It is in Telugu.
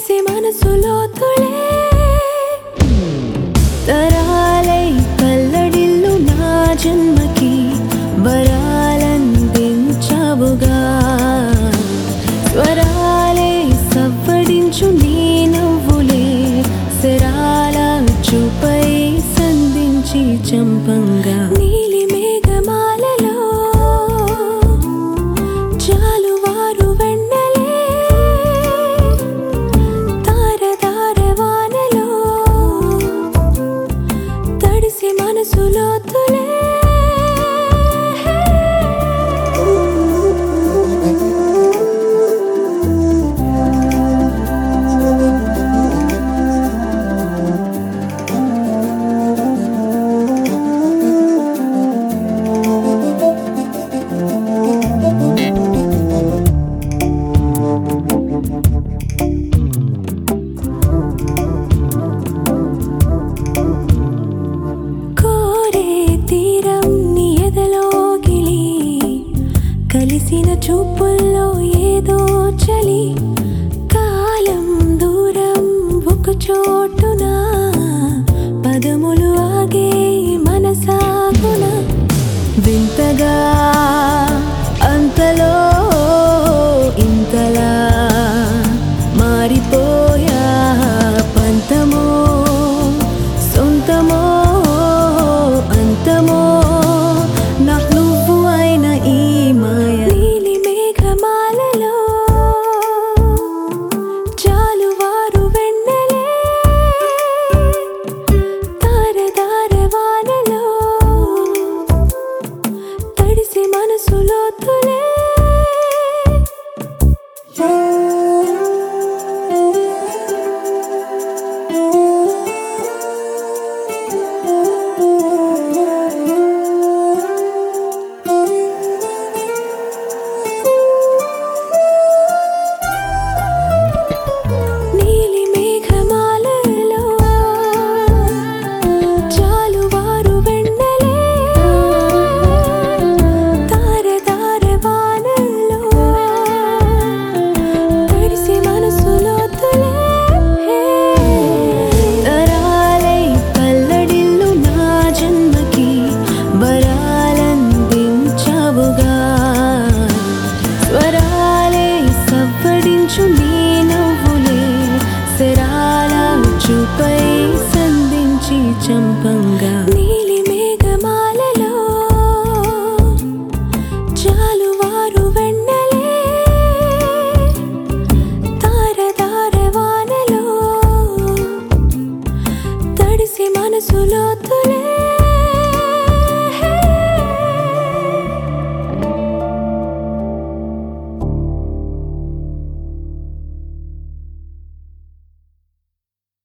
తడిసే మనసులో తులే తరాలై కల్లడిల్లు నా జన్మకి వరాలందించావుగా స్వరాలే సవ్వడించు నీ నవ్వులే శరాల చూపై సంధించి చంపంగా నీలి మేఘమాలలో జాలువారు వెన్నెలే తారదార వానలో తడిసి మనసులో తులే కోరే తీరం నీ ఎదలో గిలి కలిసిన చూపుల్లో ఏదో చలి కాలం దూరం ఒక చోట